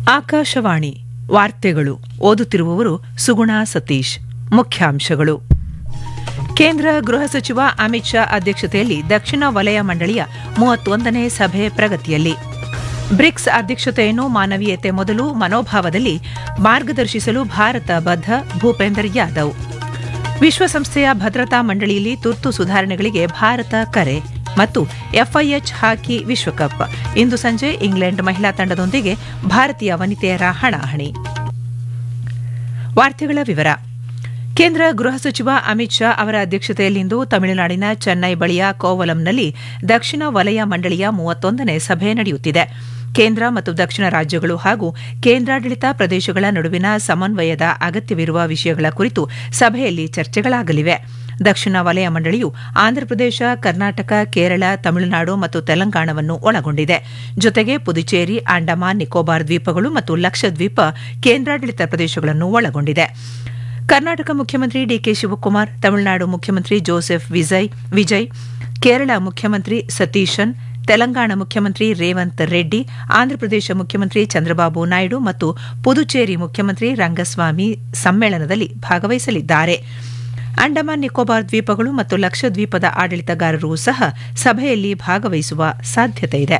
ಆಕಾಶವಾಣಿ ವಾರ್ತೆಗಳು ಓದುತ್ತಿರುವವರು ಸುಗುಣ ಸತೀಶ್ ಮುಖ್ಯಾಂಶಗಳು ಕೇಂದ್ರ ಗೃಹ ಸಚಿವ ಅಮಿತ್ ಶಾ ಅಧ್ಯಕ್ಷತೆಯಲ್ಲಿ ದಕ್ಷಿಣ ವಲಯ ಮಂಡಳಿಯ ಮೂವತ್ತೊಂದನೇ ಸಭೆ ಪ್ರಗತಿಯಲ್ಲಿ ಬ್ರಿಕ್ಸ್ ಅಧ್ಯಕ್ಷತೆಯನ್ನು ಮಾನವೀಯತೆ ಮೊದಲು ಮನೋಭಾವದಲ್ಲಿ ಮಾರ್ಗದರ್ಶಿಸಲು ಭಾರತ ಬದ್ಧ ಭೂಪೇಂದರ್ ಯಾದವ್ ವಿಶ್ವಸಂಸ್ಥೆಯ ಭದ್ರತಾ ಮಂಡಳಿಯಲ್ಲಿ ತುರ್ತು ಸುಧಾರಣೆಗಳಿಗೆ ಭಾರತ ಕರೆ ಮತ್ತು ಎಫ್ಐಎಚ್ ಹಾಕಿ ವಿಶ್ವಕಪ್ ಇಂದು ಸಂಜೆ ಇಂಗ್ಲೆಂಡ್ ಮಹಿಳಾ ತಂಡದೊಂದಿಗೆ ಭಾರತೀಯ ವನಿತೆಯರ ಹಣಾಹಣಿ ವಾರ್ತೆಗಳ ವಿವರ ಕೇಂದ್ರ ಗೃಹ ಸಚಿವ ಅಮಿತ್ ಶಾ ಅವರ ಅಧ್ಯಕ್ಷತೆಯಲ್ಲಿಂದು ತಮಿಳುನಾಡಿನ ಚೆನ್ನೈ ಬಳಿಯ ಕೋವಲಂನಲ್ಲಿ ದಕ್ಷಿಣ ವಲಯ ಮಂಡಳಿಯ ಮೂವತ್ತೊಂದನೇ ಸಭೆ ನಡೆಯುತ್ತಿದೆ ಕೇಂದ್ರ ಮತ್ತು ದಕ್ಷಿಣ ರಾಜ್ಯಗಳು ಹಾಗೂ ಕೇಂದ್ರಾಡಳಿತ ಪ್ರದೇಶಗಳ ನಡುವಿನ ಸಮನ್ವಯದ ಅಗತ್ಯವಿರುವ ವಿಷಯಗಳ ಕುರಿತು ಸಭೆಯಲ್ಲಿ ಚರ್ಚೆಗಳಾಗಲಿವೆ ದಕ್ಷಿಣ ವಲಯ ಮಂಡಳಿಯು ಆಂಧ್ರಪ್ರದೇಶ ಕರ್ನಾಟಕ ಕೇರಳ ತಮಿಳುನಾಡು ಮತ್ತು ತೆಲಂಗಾಣವನ್ನು ಒಳಗೊಂಡಿದೆ ಜೊತೆಗೆ ಪುದುಚೇರಿ ಅಂಡಮಾನ್ ನಿಕೋಬಾರ್ ದ್ವೀಪಗಳು ಮತ್ತು ಲಕ್ಷದ್ವೀಪ ಕೇಂದ್ರಾಡಳಿತ ಪ್ರದೇಶಗಳನ್ನು ಒಳಗೊಂಡಿದೆ ಕರ್ನಾಟಕ ಮುಖ್ಯಮಂತ್ರಿ ಡಿಕೆ ಶಿವಕುಮಾರ್ ತಮಿಳುನಾಡು ಮುಖ್ಯಮಂತ್ರಿ ಜೋಸೆಫ್ ವಿಜಯ್ ವಿಜಯ್ ಕೇರಳ ಮುಖ್ಯಮಂತ್ರಿ ಸತೀಶನ್ ತೆಲಂಗಾಣ ಮುಖ್ಯಮಂತ್ರಿ ರೇವಂತ್ ರೆಡ್ಡಿ ಆಂಧ್ರಪ್ರದೇಶ ಮುಖ್ಯಮಂತ್ರಿ ಚಂದ್ರಬಾಬು ನಾಯ್ಡು ಮತ್ತು ಪುದುಚೇರಿ ಮುಖ್ಯಮಂತ್ರಿ ರಂಗಸ್ವಾಮಿ ಸಮ್ಮೇಳನದಲ್ಲಿ ಭಾಗವಹಿಸಲಿದ್ದಾರೆ ಅಂಡಮಾನ್ ನಿಕೋಬಾರ್ ದ್ವೀಪಗಳು ಮತ್ತು ಲಕ್ಷದ್ವೀಪದ ಆಡಳಿತಗಾರರು ಸಹ ಸಭೆಯಲ್ಲಿ ಭಾಗವಹಿಸುವ ಸಾಧ್ಯತೆಯಿದೆ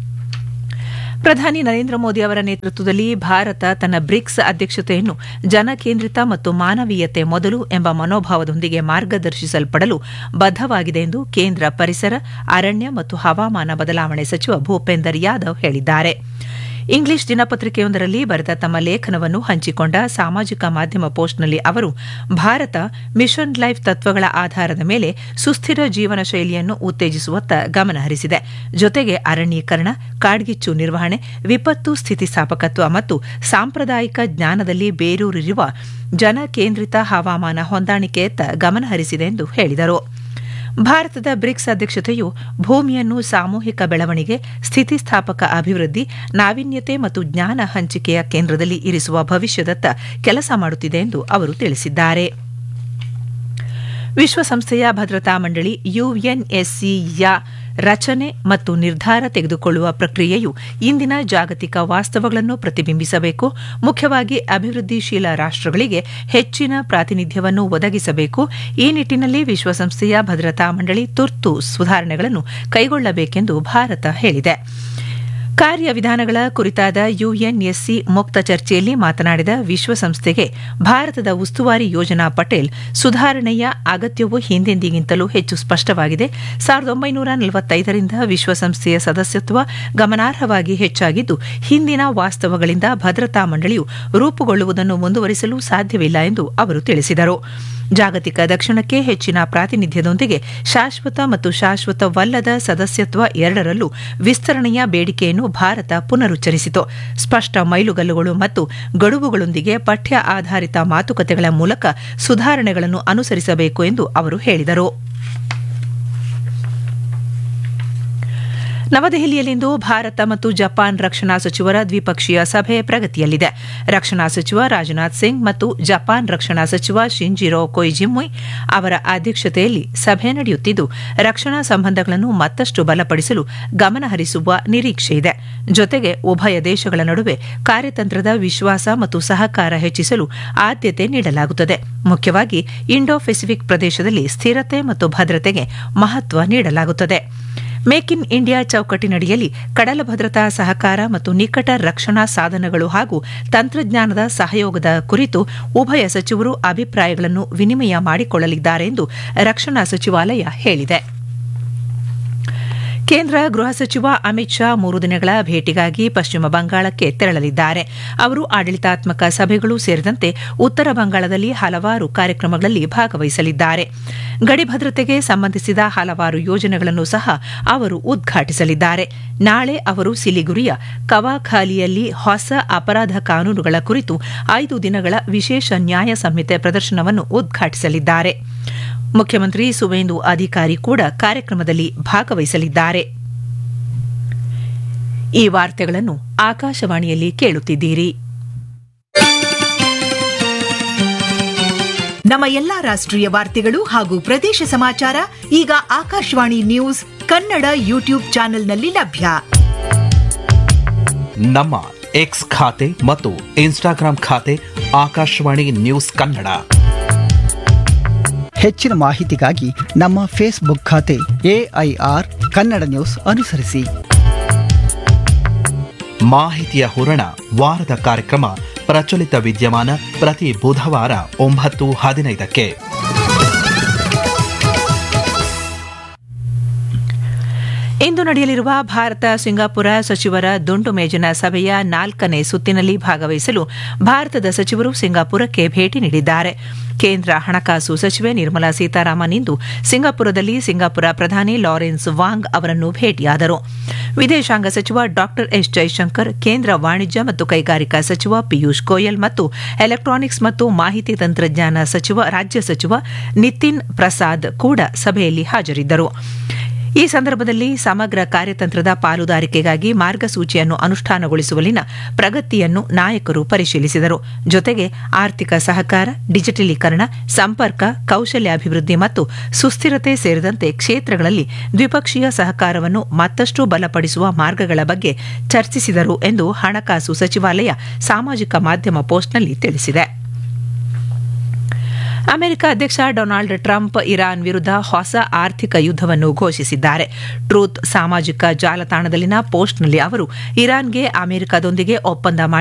ಪ್ರಧಾನಿ ನರೇಂದ್ರ ಮೋದಿ ಅವರ ನೇತೃತ್ವದಲ್ಲಿ ಭಾರತ ತನ್ನ ಬ್ರಿಕ್ಸ್ ಅಧ್ಯಕ್ಷತೆಯನ್ನು ಜನಕೇಂದ್ರಿತ ಮತ್ತು ಮಾನವೀಯತೆ ಮೊದಲು ಎಂಬ ಮನೋಭಾವದೊಂದಿಗೆ ಮಾರ್ಗದರ್ಶಿಸಲ್ಪಡಲು ಬದ್ದವಾಗಿದೆ ಎಂದು ಕೇಂದ್ರ ಪರಿಸರ ಅರಣ್ಯ ಮತ್ತು ಹವಾಮಾನ ಬದಲಾವಣೆ ಸಚಿವ ಭೂಪೇಂದರ್ ಯಾದವ್ ಹೇಳಿದ್ದಾರೆ ಇಂಗ್ಲಿಷ್ ದಿನಪತ್ರಿಕೆಯೊಂದರಲ್ಲಿ ಬರೆದ ತಮ್ಮ ಲೇಖನವನ್ನು ಹಂಚಿಕೊಂಡ ಸಾಮಾಜಿಕ ಮಾಧ್ಯಮ ಪೋಸ್ಟ್ನಲ್ಲಿ ಅವರು ಭಾರತ ಮಿಷನ್ ಲೈಫ್ ತತ್ವಗಳ ಆಧಾರದ ಮೇಲೆ ಸುಸ್ಥಿರ ಜೀವನ ಶೈಲಿಯನ್ನು ಉತ್ತೇಜಿಸುವತ್ತ ಗಮನಹರಿಸಿದೆ ಜೊತೆಗೆ ಅರಣ್ಯೀಕರಣ ಕಾಡ್ಗಿಚ್ಚು ನಿರ್ವಹಣೆ ವಿಪತ್ತು ಸ್ಥಿತಿಸ್ಥಾಪಕತ್ವ ಮತ್ತು ಸಾಂಪ್ರದಾಯಿಕ ಜ್ಞಾನದಲ್ಲಿ ಬೇರೂರಿರುವ ಜನಕೇಂದ್ರಿತ ಹವಾಮಾನ ಹೊಂದಾಣಿಕೆಯತ್ತ ಗಮನಹರಿಸಿದೆ ಎಂದು ಹೇಳಿದರು ಭಾರತದ ಬ್ರಿಕ್ಸ್ ಅಧ್ಯಕ್ಷತೆಯು ಭೂಮಿಯನ್ನು ಸಾಮೂಹಿಕ ಬೆಳವಣಿಗೆ ಸ್ಥಿತಿಸ್ಥಾಪಕ ಅಭಿವೃದ್ಧಿ ನಾವೀನ್ಯತೆ ಮತ್ತು ಜ್ಞಾನ ಹಂಚಿಕೆಯ ಕೇಂದ್ರದಲ್ಲಿ ಇರಿಸುವ ಭವಿಷ್ಯದತ್ತ ಕೆಲಸ ಮಾಡುತ್ತಿದೆ ಎಂದು ಅವರು ತಿಳಿಸಿದ್ದಾರೆ ವಿಶ್ವಸಂಸ್ಥೆಯ ಭದ್ರತಾ ಮಂಡಳಿ ಯುಎನ್ಎಸ್ಸಿಯ ರಚನೆ ಮತ್ತು ನಿರ್ಧಾರ ತೆಗೆದುಕೊಳ್ಳುವ ಪ್ರಕ್ರಿಯೆಯು ಇಂದಿನ ಜಾಗತಿಕ ವಾಸ್ತವಗಳನ್ನು ಪ್ರತಿಬಿಂಬಿಸಬೇಕು ಮುಖ್ಯವಾಗಿ ಅಭಿವೃದ್ಧಿಶೀಲ ರಾಷ್ಟಗಳಿಗೆ ಹೆಚ್ಚಿನ ಪ್ರಾತಿನಿಧ್ಯವನ್ನು ಒದಗಿಸಬೇಕು ಈ ನಿಟ್ಟಿನಲ್ಲಿ ವಿಶ್ವಸಂಸ್ಥೆಯ ಭದ್ರತಾ ಮಂಡಳಿ ತುರ್ತು ಸುಧಾರಣೆಗಳನ್ನು ಕೈಗೊಳ್ಳಬೇಕೆಂದು ಭಾರತ ಹೇಳಿದೆ ಕಾರ್ಯವಿಧಾನಗಳ ಕುರಿತಾದ ಯುಎನ್ಎಸ್ಸಿ ಮುಕ್ತ ಚರ್ಚೆಯಲ್ಲಿ ಮಾತನಾಡಿದ ವಿಶ್ವಸಂಸ್ಥೆಗೆ ಭಾರತದ ಉಸ್ತುವಾರಿ ಯೋಜನಾ ಪಟೇಲ್ ಸುಧಾರಣೆಯ ಅಗತ್ಯವು ಹಿಂದೆಂದಿಗಿಂತಲೂ ಹೆಚ್ಚು ಸ್ಪಷ್ಟವಾಗಿದೆ ಸಾವಿರದ ಒಂಬೈನೂರ ನಲವತ್ತೈದರಿಂದ ವಿಶ್ವಸಂಸ್ಥೆಯ ಸದಸ್ಯತ್ವ ಗಮನಾರ್ಹವಾಗಿ ಹೆಚ್ಚಾಗಿದ್ದು ಹಿಂದಿನ ವಾಸ್ತವಗಳಿಂದ ಭದ್ರತಾ ಮಂಡಳಿಯು ರೂಪುಗೊಳ್ಳುವುದನ್ನು ಮುಂದುವರಿಸಲು ಸಾಧ್ಯವಿಲ್ಲ ಎಂದು ಅವರು ತಿಳಿಸಿದರು ಜಾಗತಿಕ ದಕ್ಷಿಣಕ್ಕೆ ಹೆಚ್ಚಿನ ಪ್ರಾತಿನಿಧ್ಯದೊಂದಿಗೆ ಶಾಶ್ವತ ಮತ್ತು ಶಾಶ್ವತವಲ್ಲದ ಸದಸ್ಯತ್ವ ಎರಡರಲ್ಲೂ ವಿಸ್ತರಣೆಯ ಬೇಡಿಕೆಯನ್ನು ಭಾರತ ಪುನರುಚ್ಚರಿಸಿತು ಸ್ಪಷ್ಟ ಮೈಲುಗಲ್ಲುಗಳು ಮತ್ತು ಗಡುವುಗಳೊಂದಿಗೆ ಪಠ್ಯ ಆಧಾರಿತ ಮಾತುಕತೆಗಳ ಮೂಲಕ ಸುಧಾರಣೆಗಳನ್ನು ಅನುಸರಿಸಬೇಕು ಎಂದು ಅವರು ಹೇಳಿದರು ನವದೆಹಲಿಯಲ್ಲಿಂದು ಭಾರತ ಮತ್ತು ಜಪಾನ್ ರಕ್ಷಣಾ ಸಚಿವರ ದ್ವಿಪಕ್ಷೀಯ ಸಭೆ ಪ್ರಗತಿಯಲ್ಲಿದೆ ರಕ್ಷಣಾ ಸಚಿವ ರಾಜನಾಥ್ ಸಿಂಗ್ ಮತ್ತು ಜಪಾನ್ ರಕ್ಷಣಾ ಸಚಿವ ಶಿಂಜಿರೋ ಕೊಯ್ಜಿಮುಯ್ ಅವರ ಅಧ್ಯಕ್ಷತೆಯಲ್ಲಿ ಸಭೆ ನಡೆಯುತ್ತಿದ್ದು ರಕ್ಷಣಾ ಸಂಬಂಧಗಳನ್ನು ಮತ್ತಷ್ಟು ಬಲಪಡಿಸಲು ಗಮನಹರಿಸುವ ನಿರೀಕ್ಷೆಯಿದೆ ಜೊತೆಗೆ ಉಭಯ ದೇಶಗಳ ನಡುವೆ ಕಾರ್ಯತಂತ್ರದ ವಿಶ್ವಾಸ ಮತ್ತು ಸಹಕಾರ ಹೆಚ್ಚಿಸಲು ಆದ್ಯತೆ ನೀಡಲಾಗುತ್ತದೆ ಮುಖ್ಯವಾಗಿ ಇಂಡೋ ಪೆಸಿಫಿಕ್ ಪ್ರದೇಶದಲ್ಲಿ ಸ್ಥಿರತೆ ಮತ್ತು ಭದ್ರತೆಗೆ ಮಹತ್ವ ನೀಡಲಾಗುತ್ತದೆ ಮೇಕ್ ಇನ್ ಇಂಡಿಯಾ ಚೌಕಟ್ಟಿನಡಿಯಲ್ಲಿ ಕಡಲ ಭದ್ರತಾ ಸಹಕಾರ ಮತ್ತು ನಿಕಟ ರಕ್ಷಣಾ ಸಾಧನಗಳು ಹಾಗೂ ತಂತ್ರಜ್ಞಾನದ ಸಹಯೋಗದ ಕುರಿತು ಉಭಯ ಸಚಿವರು ಅಭಿಪ್ರಾಯಗಳನ್ನು ವಿನಿಮಯ ಮಾಡಿಕೊಳ್ಳಲಿದ್ದಾರೆ ಎಂದು ರಕ್ಷಣಾ ಸಚಿವಾಲಯ ಹೇಳಿದೆ ಕೇಂದ್ರ ಗೃಹ ಸಚಿವ ಅಮಿತ್ ಶಾ ಮೂರು ದಿನಗಳ ಭೇಟಿಗಾಗಿ ಪಶ್ಚಿಮ ಬಂಗಾಳಕ್ಕೆ ತೆರಳಲಿದ್ದಾರೆ ಅವರು ಆಡಳಿತಾತ್ಮಕ ಸಭೆಗಳು ಸೇರಿದಂತೆ ಉತ್ತರ ಬಂಗಾಳದಲ್ಲಿ ಹಲವಾರು ಕಾರ್ಯಕ್ರಮಗಳಲ್ಲಿ ಭಾಗವಹಿಸಲಿದ್ದಾರೆ ಗಡಿ ಭದ್ರತೆಗೆ ಸಂಬಂಧಿಸಿದ ಹಲವಾರು ಯೋಜನೆಗಳನ್ನು ಸಹ ಅವರು ಉದ್ಘಾಟಿಸಲಿದ್ದಾರೆ ನಾಳೆ ಅವರು ಸಿಲಿಗುರಿಯ ಕವಾಖಾಲಿಯಲ್ಲಿ ಹೊಸ ಅಪರಾಧ ಕಾನೂನುಗಳ ಕುರಿತು ಐದು ದಿನಗಳ ವಿಶೇಷ ನ್ಯಾಯ ಸಂಹಿತೆ ಪ್ರದರ್ಶನವನ್ನು ಉದ್ಘಾಟಿಸಲಿದ್ದಾರೆ ಮುಖ್ಯಮಂತ್ರಿ ಸುವೇಂದು ಅಧಿಕಾರಿ ಕೂಡ ಕಾರ್ಯಕ್ರಮದಲ್ಲಿ ಭಾಗವಹಿಸಲಿದ್ದಾರೆ ಈ ವಾರ್ತೆಗಳನ್ನು ಆಕಾಶವಾಣಿಯಲ್ಲಿ ಕೇಳುತ್ತಿದ್ದೀರಿ ನಮ್ಮ ಎಲ್ಲಾ ರಾಷ್ಟ್ರೀಯ ವಾರ್ತೆಗಳು ಹಾಗೂ ಪ್ರದೇಶ ಸಮಾಚಾರ ಈಗ ಆಕಾಶವಾಣಿ ನ್ಯೂಸ್ ಕನ್ನಡ ಯೂಟ್ಯೂಬ್ ಚಾನೆಲ್ನಲ್ಲಿ ಲಭ್ಯ ನಮ್ಮ ಎಕ್ಸ್ ಖಾತೆ ಮತ್ತು ಇನ್ಸ್ಟಾಗ್ರಾಂ ಖಾತೆ ಆಕಾಶವಾಣಿ ನ್ಯೂಸ್ ಕನ್ನಡ ಹೆಚ್ಚಿನ ಮಾಹಿತಿಗಾಗಿ ನಮ್ಮ ಫೇಸ್ಬುಕ್ ಖಾತೆ ಎಐಆರ್ ಕನ್ನಡ ನ್ಯೂಸ್ ಅನುಸರಿಸಿ ಮಾಹಿತಿಯ ಹೂರಣ ವಾರದ ಕಾರ್ಯಕ್ರಮ ಪ್ರಚಲಿತ ವಿದ್ಯಮಾನ ಪ್ರತಿ ಬುಧವಾರ ಒಂಬತ್ತು ಹದಿನೈದಕ್ಕೆ ಇಂದು ನಡೆಯಲಿರುವ ಭಾರತ ಸಿಂಗಾಪುರ ಸಚಿವರ ದುಂಡು ಮೇಜಿನ ಸಭೆಯ ನಾಲ್ಕನೇ ಸುತ್ತಿನಲ್ಲಿ ಭಾಗವಹಿಸಲು ಭಾರತದ ಸಚಿವರು ಸಿಂಗಾಪುರಕ್ಕೆ ಭೇಟಿ ನೀಡಿದ್ದಾರೆ ಕೇಂದ್ರ ಹಣಕಾಸು ಸಚಿವೆ ನಿರ್ಮಲಾ ಸೀತಾರಾಮನ್ ಇಂದು ಸಿಂಗಾಪುರದಲ್ಲಿ ಸಿಂಗಾಪುರ ಪ್ರಧಾನಿ ಲಾರೆನ್ಸ್ ವಾಂಗ್ ಅವರನ್ನು ಭೇಟಿಯಾದರು ವಿದೇಶಾಂಗ ಸಚಿವ ಡಾ ಎಸ್ ಜೈಶಂಕರ್ ಕೇಂದ್ರ ವಾಣಿಜ್ಯ ಮತ್ತು ಕೈಗಾರಿಕಾ ಸಚಿವ ಪಿಯೂಷ್ ಗೋಯಲ್ ಮತ್ತು ಎಲೆಕ್ಟ್ರಾನಿಕ್ಸ್ ಮತ್ತು ಮಾಹಿತಿ ತಂತ್ರಜ್ಞಾನ ಸಚಿವ ರಾಜ್ಯ ಸಚಿವ ನಿತಿನ್ ಪ್ರಸಾದ್ ಕೂಡ ಸಭೆಯಲ್ಲಿ ಹಾಜರಿದ್ದರು ಈ ಸಂದರ್ಭದಲ್ಲಿ ಸಮಗ್ರ ಕಾರ್ಯತಂತ್ರದ ಪಾಲುದಾರಿಕೆಗಾಗಿ ಮಾರ್ಗಸೂಚಿಯನ್ನು ಅನುಷ್ಠಾನಗೊಳಿಸುವಲ್ಲಿನ ಪ್ರಗತಿಯನ್ನು ನಾಯಕರು ಪರಿಶೀಲಿಸಿದರು ಜೊತೆಗೆ ಆರ್ಥಿಕ ಸಹಕಾರ ಡಿಜಿಟಲೀಕರಣ ಸಂಪರ್ಕ ಕೌಶಲ್ಯಾಭಿವೃದ್ಧಿ ಮತ್ತು ಸುಸ್ಥಿರತೆ ಸೇರಿದಂತೆ ಕ್ಷೇತ್ರಗಳಲ್ಲಿ ದ್ವಿಪಕ್ಷೀಯ ಸಹಕಾರವನ್ನು ಮತ್ತಷ್ಟು ಬಲಪಡಿಸುವ ಮಾರ್ಗಗಳ ಬಗ್ಗೆ ಚರ್ಚಿಸಿದರು ಎಂದು ಹಣಕಾಸು ಸಚಿವಾಲಯ ಸಾಮಾಜಿಕ ಮಾಧ್ಯಮ ಪೋಸ್ಟ್ನಲ್ಲಿ ತಿಳಿಸಿದೆ ಅಮೆರಿಕ ಅಧ್ಯಕ್ಷ ಡೊನಾಲ್ಡ್ ಟ್ರಂಪ್ ಇರಾನ್ ವಿರುದ್ಧ ಹೊಸ ಆರ್ಥಿಕ ಯುದ್ಧವನ್ನು ಘೋಷಿಸಿದ್ದಾರೆ ಟ್ರೂತ್ ಸಾಮಾಜಿಕ ಜಾಲತಾಣದಲ್ಲಿನ ಪೋಸ್ಟ್ನಲ್ಲಿ ಅವರು ಇರಾನ್ಗೆ ಅಮೆರಿಕದೊಂದಿಗೆ ಒಪ್ಪಂದ